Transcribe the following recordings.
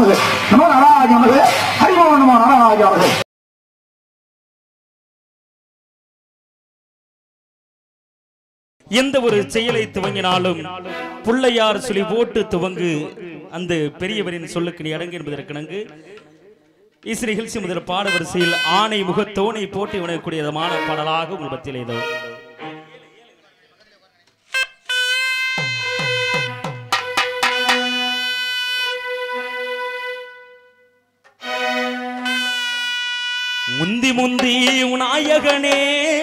நமது நம நாராஜ நமது ஹரிமோ நம நாராஜ நமது எந்த ஒரு செயலை துவங்கினாலும் புள்ளையார் சொல்லி போட்டு துவங்கு அந்த பெரியவரின் சொல்லுக்கு நீ அடங்கு என்பதற்கிணங்கு இஸ் நிகழ்ச்சி முதல் பாட வரிசையில் ஆணை முகத்தோனை போட்டி உணரக்கூடிய விதமான பாடலாக உங்கள் பத்தியில் இதோ முந்தி முந்தி நாயகனே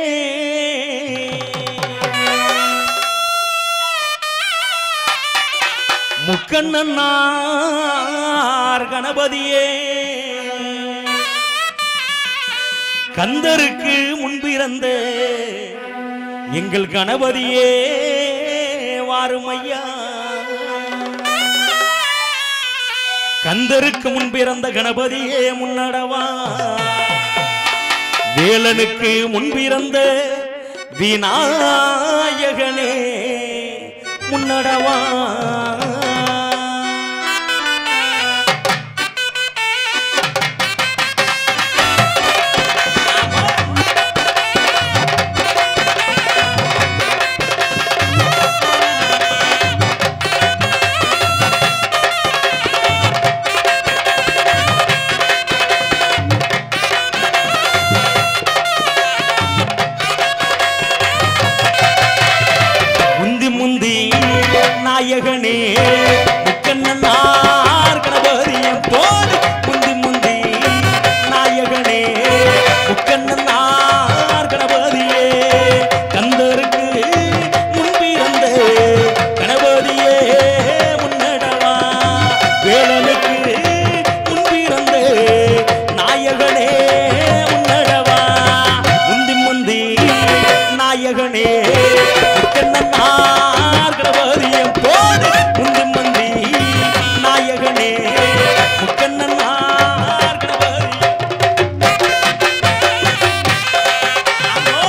முக்கண்ணன்னார் கணபதியே கந்தருக்கு முன்பிறந்த எங்கள் கணபதியே வாருமையா கந்தருக்கு முன்பிறந்த கணபதியே முன்னடவா வேலனுக்கு முன்பிறந்த விநாயகனே முன்னடவா முந்தி முந்தி நாயகனே முக்கண்ணனார் கணபதியம் போல் முந்தி முந்தி நாயகனே முக்கண்ணனார் கணபதியே கந்தருக்கு முன்பிறந்த கணபதியே முன்னடவா வேலனுக்கு முன்பிறந்த நாயகனே முன்னடவா முந்தி முந்தி நாயகனே முக்கண்ணனார் கணபதியம் போது முந்தி முந்தி நாயகனே முக்கண்ணனார் கணபதியம் ஆமோ.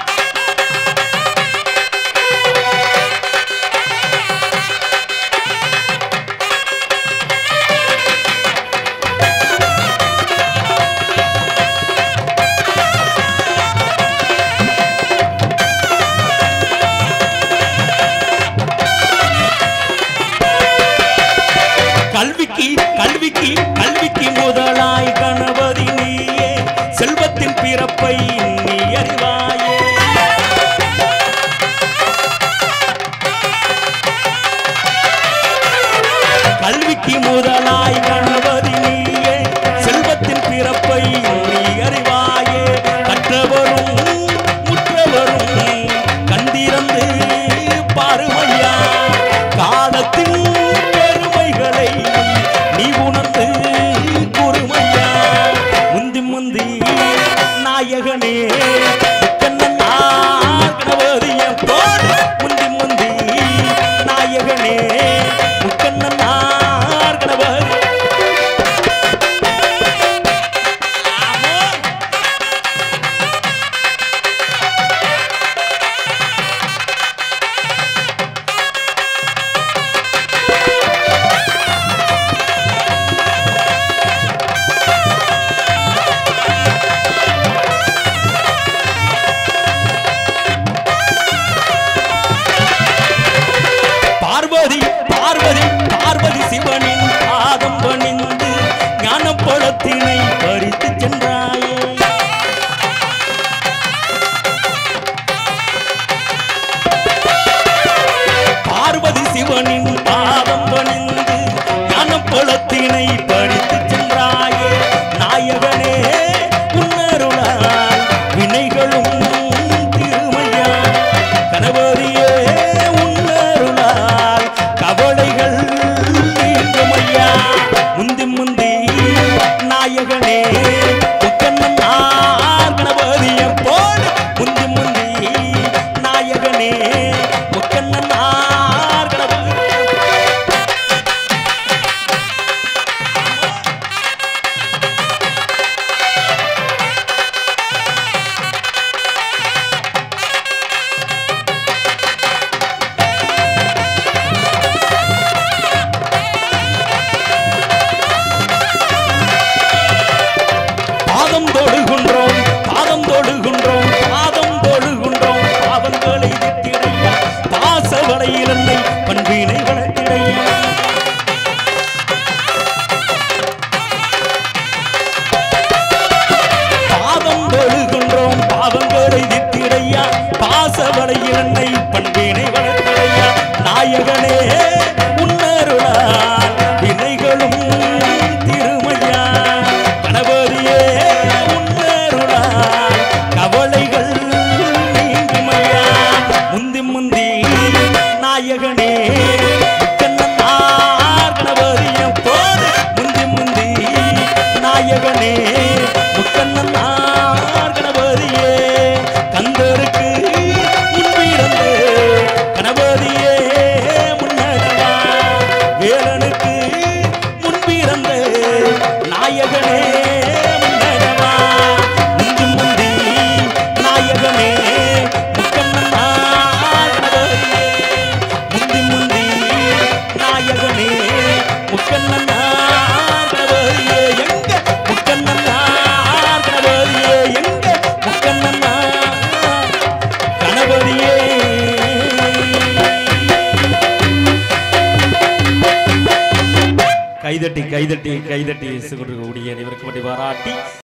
கல்விக்கு கல்விக்கு கல்விக்கு முதலாய் கணபதி நீயே செல்வத்தின் பிறப்பை நீ அறிவாயே கல்விக்கு முதலாய் கணபதி நீயே செல்வத்தின் பிறப்பை நீ அறிவாயே கற்றவரும் முற்றவரும் கண்டிரந்து பாருமையா காலத்தின் பெருமைகளை நீ உணர்ந்து கூறுமையா முந்தி முந்தி நாயகனே கண்ணனார் கணபதியம் போல் முந்தி முந்தி நாயகனே முக்கண்ணனார் கணபதி ஆமோ. பார்வதி பார்வதி பார்வதி சிவனின் பாதம் பணிந்து ஞானப்பழத்தினை பறித்து சென்றாயே பார்வதி சிவனின் பாதம் பணிந்து ஞானப்பழத்தினை பறித்து சென்றாயே நாயகனே உன்னருளால் வினைகளும் திருமையா கணவரியே உன்னருளால் கவலைகள் நீங்குமையா முந்தி முந்தி நாயகனே முக்கண்ணனார் கணபதியம் போல் முந்தி முந்தி நாயகனே முக்கண்ணனார் கணபதி கைதட்டி கைதட்டி கைதட்டி கொண்டிருக்கக்கூடிய அனைவருக்கு பாராட்டி